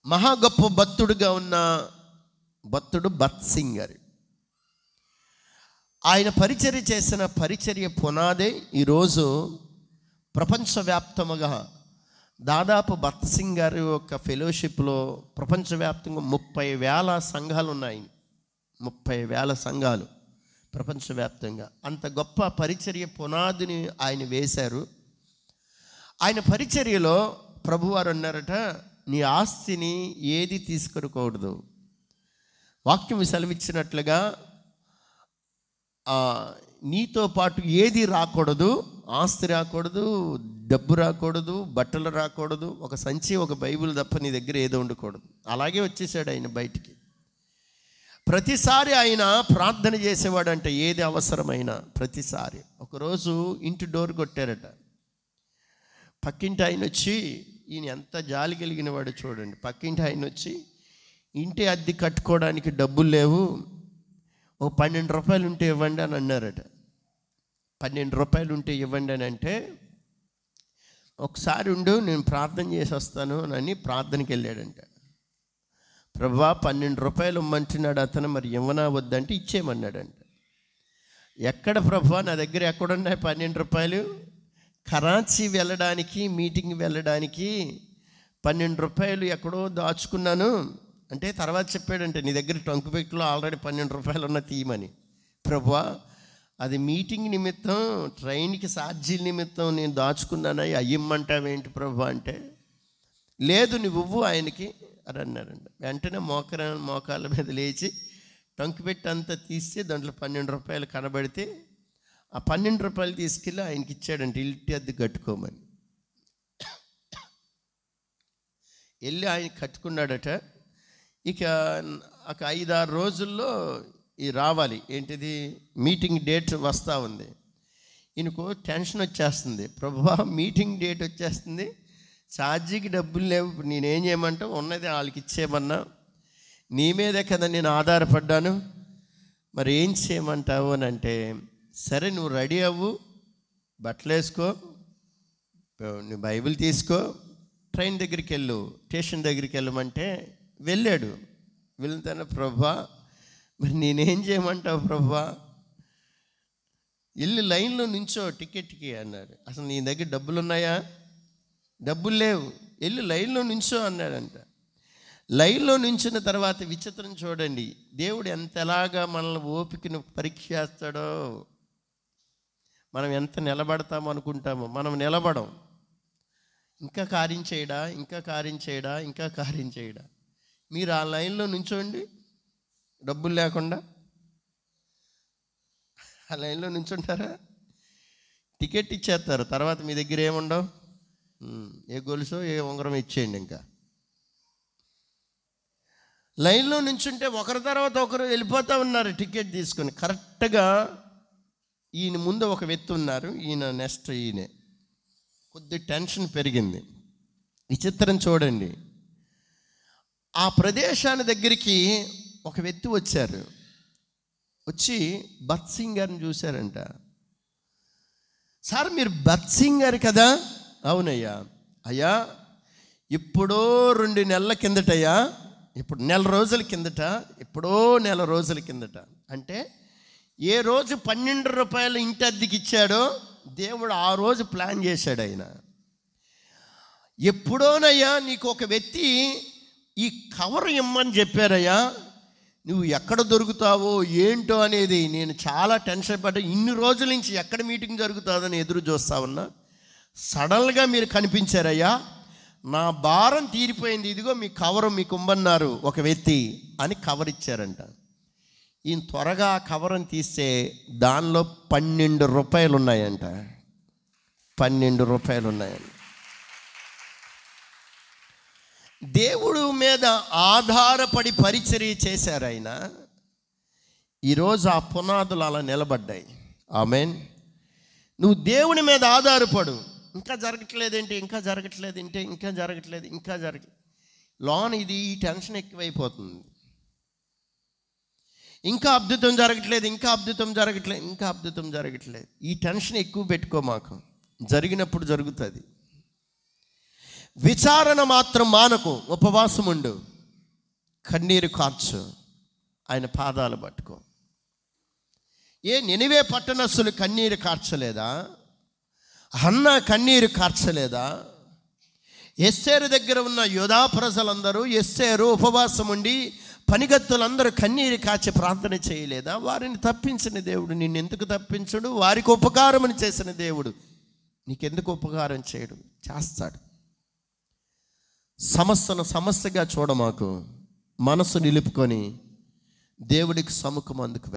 మహా గొప్ప భక్తుడుగా ఉన్న భక్తుడు భత్ సింగ్ గారు ఆయన పరిచర్య చేసిన పరిచర్య పునాదే ఈరోజు ప్రపంచవ్యాప్తముగా దాదాపు భత్ సింగ్ గారి యొక్క ఫెలోషిప్లో ప్రపంచవ్యాప్తంగా ముప్పై వేల సంఘాలు ఉన్నాయి ముప్పై వేల సంఘాలు ప్రపంచవ్యాప్తంగా అంత గొప్ప పరిచర్య పునాదిని ఆయన వేశారు ఆయన పరిచర్యలో ప్రభువారు అన్నారట నీ ఆస్తిని ఏది తీసుకొనకూడదు వాక్యం సెలవిచ్చినట్లుగా ఆ, నీతో పాటు ఏది రాకూడదు ఆస్తి రాకూడదు డబ్బు రాకూడదు బట్టలు రాకూడదు ఒక సంచి ఒక బైబిల్ తప్ప నీ దగ్గర ఏదో ఉండకూడదు అలాగే వచ్చేసాడు ఆయన బయటికి ప్రతిసారి ఆయన ప్రార్థన చేసేవాడంట ఏది అవసరమైనా ప్రతిసారి ఒకరోజు ఇంటి డోర్ కొట్టారట పక్కింటి ఆయన వచ్చి ఈయన ఎంత జాలి కలిగిన వాడు చూడండి పక్కింటి ఆయన వచ్చి ఇంటి అద్దె కట్టుకోవడానికి డబ్బులు లేవు ఓ పన్నెండు రూపాయలు ఉంటే ఇవ్వండి అని అన్నారట పన్నెండు రూపాయలు ఉంటే ఇవ్వండి అని అంటే ఒకసారి ఉండు నేను ప్రార్థన చేసి వస్తాను అని ప్రార్థనకి వెళ్ళాడంట ప్రభా పన్నెండు రూపాయలు ఇమ్మంటున్నాడు అతను మరి ఇవ్వనా వద్దంటే ఇచ్చేయమన్నాడంట ఎక్కడ ప్రభా నా దగ్గర ఎక్కడున్నాయి పన్నెండు రూపాయలు కరాచీ వెళ్ళడానికి మీటింగ్ వెళ్ళడానికి పన్నెండు రూపాయలు ఎక్కడో దాచుకున్నాను అంటే తర్వాత చెప్పాడంటే నీ దగ్గర టంకు పెట్టులో ఆల్రెడీ పన్నెండు రూపాయలు ఉన్న తీయమని ప్రభా అది మీటింగ్ నిమిత్తం ట్రైన్కి ఛార్జీల నిమిత్తం నేను దాచుకున్నాను అయ్యమ్మంటావేంటి ప్రభా అంటే లేదు నువ్వు ఇవ్వు ఆయనకి అని అన్నారండి వెంటనే మోకర మోకాళ్ళ మీద లేచి టంకు పెట్టి అంతా తీసి దాంట్లో పన్నెండు రూపాయలు కనబడితే ఆ పన్నెండు రూపాయలు తీసుకెళ్ళి ఆయనకి ఇచ్చాడంటే ఇంటి అద్దె కట్టుకోమని వెళ్ళి ఆయన కట్టుకున్నాడట ఇక ఒక ఐదారు రోజుల్లో ఈ రావాలి ఏంటిది మీటింగ్ డేట్ వస్తూ ఉంది ఈయనకు టెన్షన్ వచ్చేస్తుంది ప్రభా మీటింగ్ డేట్ వచ్చేస్తుంది ఛార్జీకి డబ్బులు లేవు ఇప్పుడు నేనేం చేయమంటావు ఉన్నది వాళ్ళకి ఇచ్చేయమన్నా నీ మీదే కదా నేను ఆధారపడ్డాను మరి ఏం చేయమంటావు అని అంటే సరే నువ్వు రెడీ అవ్వు బట్టలు వేసుకో నువ్వు బైబిల్ తీసుకో ట్రైన్ దగ్గరికి వెళ్ళు స్టేషన్ దగ్గరికి వెళ్ళమంటే వెళ్ళాడు వెళ్తాను ప్రభా మరి నేనేం చేయమంటావు ప్రభా వెళ్ళి లైన్లో నుంచో టికెట్కి అన్నాడు అసలు నీ దగ్గర డబ్బులు ఉన్నాయా డబ్బులు లేవు వెళ్ళి లైన్లో నుంచో అన్నాడంట లైన్లో నుంచిన తర్వాత విచిత్రం చూడండి దేవుడు ఎంత ఎలాగా మనల్ని ఓపికను పరీక్ష చేస్తాడో మనం ఎంత నిలబడతాం అనుకుంటామో మనం నిలబడం ఇంకా కార్యం చేయడా ఇంకా కార్యం చేయడా ఇంకా కార్యం చేయడా మీరు ఆ లైన్లో నుంచోండి డబ్బులు లేకుండా ఆ లైన్లో నుంచుంటారా టికెట్ ఇచ్చేస్తారు తర్వాత మీ దగ్గర ఏముండవు ఉమ్, ఏ గొలుసో ఏ ఉంగరం ఇచ్చేయండి ఇంకా లైన్లో నుంచుంటే ఒకరి తర్వాత ఒకరు వెళ్ళిపోతూ ఉన్నారు టికెట్ తీసుకొని కరెక్ట్గా ఈయన ముందు ఒక వ్యక్తి ఉన్నారు ఈయన నెక్స్ట్ ఈయనే కొద్ది టెన్షన్ పెరిగింది ఈ చిత్రం చూడండి ఆ ప్రదేశాన్ని దగ్గరికి ఒక వ్యక్తి వచ్చారు వచ్చి భత్ సింగ్ గారిని చూశారంట సార్ మీరు భత్ సింగ్ గారు కదా అవునయ్యా అయ్యా ఇప్పుడో రెండు నెలల కిందటయ్యా ఇప్పుడు నెల రోజుల కిందట ఎప్పుడో నెల రోజుల కిందట అంటే ఏ రోజు పన్నెండు రూపాయలు ఇంటి అద్దెకి ఇచ్చాడో దేవుడు ఆ రోజు ప్లాన్ చేశాడు ఆయన ఎప్పుడోనయ్యా నీకు ఒక వ్యక్తి ఈ కవర్ ఇమ్మని చెప్పారయ్యా నువ్వు ఎక్కడ దొరుకుతావో ఏంటో అనేది నేను చాలా టెన్షన్ పడ్డా ఇన్ని రోజుల నుంచి ఎక్కడ మీటింగ్ జరుగుతుందని ఎదురు చూస్తా ఉన్నా సడన్గా మీరు కనిపించారయ్యా నా భారం తీరిపోయింది ఇదిగో మీ కవరు మీకు ఇమ్మన్నారు ఒక వ్యక్తి అని కవర్ ఇచ్చారంట ఈయన త్వరగా ఆ కవర్ని తీస్తే దానిలో పన్నెండు రూపాయలు ఉన్నాయంట పన్నెండు రూపాయలు ఉన్నాయండి దేవుడు మీద ఆధారపడి పరిచర్య చేశారు ఆయన ఈరోజు ఆ పునాదులు అలా నిలబడ్డాయి ఆమెన్ నువ్వు దేవుని మీద ఆధారపడు ఇంకా జరగట్లేదేంటి ఇంకా జరగట్లేదంటే ఇంకా జరగట్లేదు ఇంకా జరగ లోన్ ఇది ఈ టెన్షన్ ఎక్కువైపోతుంది ఇంకా అద్భుతం జరగట్లేదు ఇంకా అద్భుతం జరగట్లేదు ఇంకా అద్భుతం జరగట్లేదు ఈ టెన్షన్ ఎక్కువ పెట్టుకో మాకు జరిగినప్పుడు జరుగుతుంది విచారణ మాత్రం మానకు ఉపవాసం ఉండు కన్నీరు కార్చు ఆయన పాదాలు పట్టుకో ఏ నినివే పట్టణస్సులు కన్నీరు కార్చలేదా అన్న కన్నీరు కార్చలేదా ఎస్సేరు దగ్గర ఉన్న యోధా ప్రజలందరూ ఎస్సేరు ఉపవాసం ఉండి పనిగత్తులందరూ కన్నీరు కాచి ప్రార్థన చేయలేదా వారిని తప్పించిన దేవుడు నిన్ను ఎందుకు తప్పించడు వారికి ఉపకారమని చేసిన దేవుడు నీకెందుకు ఉపకారం చేయడు చేస్తాడు సమస్యను సమస్యగా చూడ మాకు మనసు నిలుపుకొని దేవుడికి సముఖం అందుకు